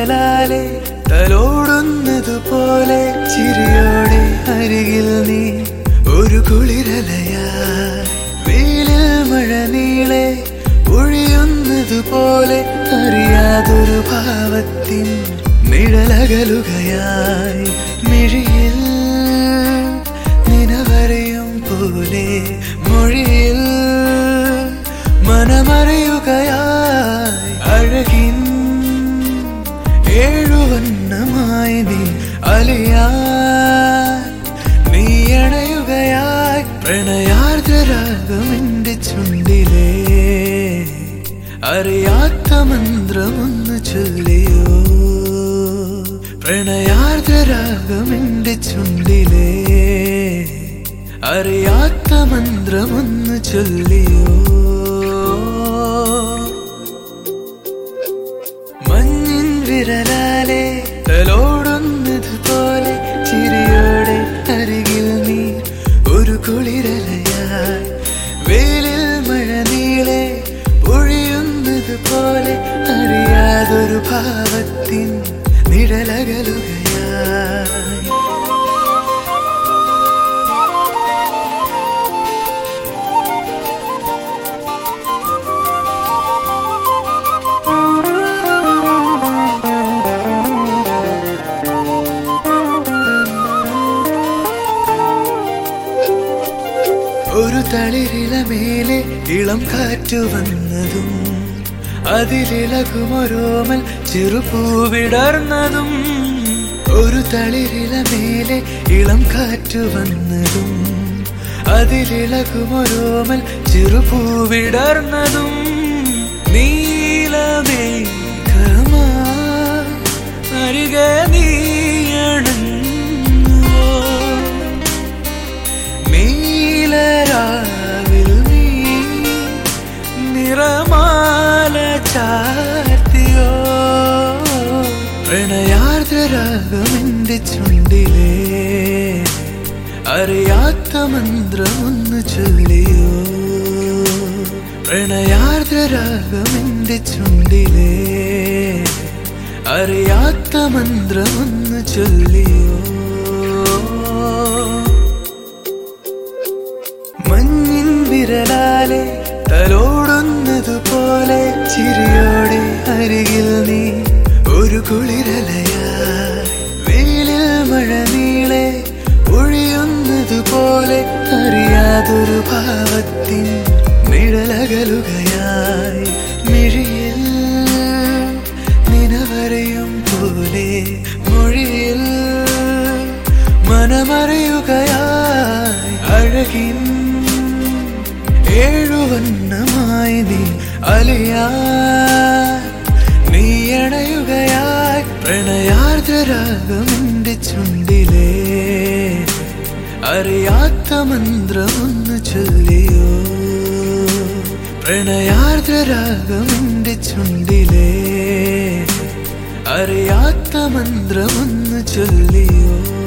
വിരലാലെ തലോടുന്നതുപോലെ ചിരിയോടെ അരികിൽ നീ ഒരു കുളിരലയായി വെയിലിൽ മഴ നീളെ ഒഴിയുന്നതുപോലെ അറിയാതൊരു ഭാവത്തിൻ നിഴലകലുകയായി മിഴിയിൽ നിനവരെയും പോലെ മൊഴിയിൽ മനമറിയുകയായി അഴകിൻ ഏഴുവണ്ണമായി നീ അലിയാൻ നീ അണയുകയായി പ്രണയാർദ്രരാഗമെന്റെ ചുണ്ടിലേ അറിയാത്ത മന്ത്രമൊന്ന് ചൊല്ലിയോ പ്രണയാർദ്രരാഗമെന്റെ ചുണ്ടിലേ അറിയാത്ത മന്ത്രമൊന്ന് ചൊല്ലിയോ മഞ്ഞിൻ വിരലാലെ തലോടുന്നതുപോലെ ചിരിയോടെ അരികിൽ നീ ഒരു കുളിരലയായി വെയിലിൽ മഴ നീളെ പൊഴിയുന്നത് പോലെ അറിയാതൊരു ഭാവത്തിൻ നിഴലകലുകയായി ഒരു തളിരില മേലെ ഇളം കാറ്റു വന്നതും അതിലിളകുമൊരോമൽ ചെറുപൂവിടർന്നതും ഒരു തളിരില മേലെ ഇളം കാറ്റു വന്നതും അതിലിളകുമൊരോമൽ ചെറുപൂവിടർന്നതും നീലമേഘമാ അരികെ നീയണങ്ങുവോ നീലരാവിൽ നീ നിറമാല ചാർത്തിയോ പ്രണയാർദ്രരാഗമെന്റെ ചുണ്ടിലേ അറിയാത്ത മന്ത്രമൊന്ന് ചൊല്ലിയോ പ്രണയാർദ്രരാഗമെന്റെ ചുണ്ടിലേ അറിയാത്ത മന്ത്രമൊന്ന് ചൊല്ലിയോ മഞ്ഞിൻ വിരലാലെ തലോടുന്നതുപോലെ ചിരിയോടെ അരികിൽ നീ ഒരു കുളിരലയായി വെയിലിൽ മഴ നീളെ ഒഴിയുന്നതുപോലെ അറിയാതൊരു ഭാവത്തിൻ നിഴലകലുകയായി മിഴിയിൽ നിനവരെയും പോലെ മൊഴിയിൽ മനമറിയുകയായി അഴകിൻ ഏഴുവണ്ണമായി നീ അലിയാൻ നീ അണയുകയായി പ്രണയാർദ്രരാഗമെന്റെ ചുണ്ടിലേ അറിയാത്ത മന്ത്രമൊന്ന് ചൊല്ലിയോ പ്രണയാർദ്രരാഗമെന്റെ ചുണ്ടിലേ അറിയാത്ത മന്ത്രമൊന്ന് ചൊല്ലിയോ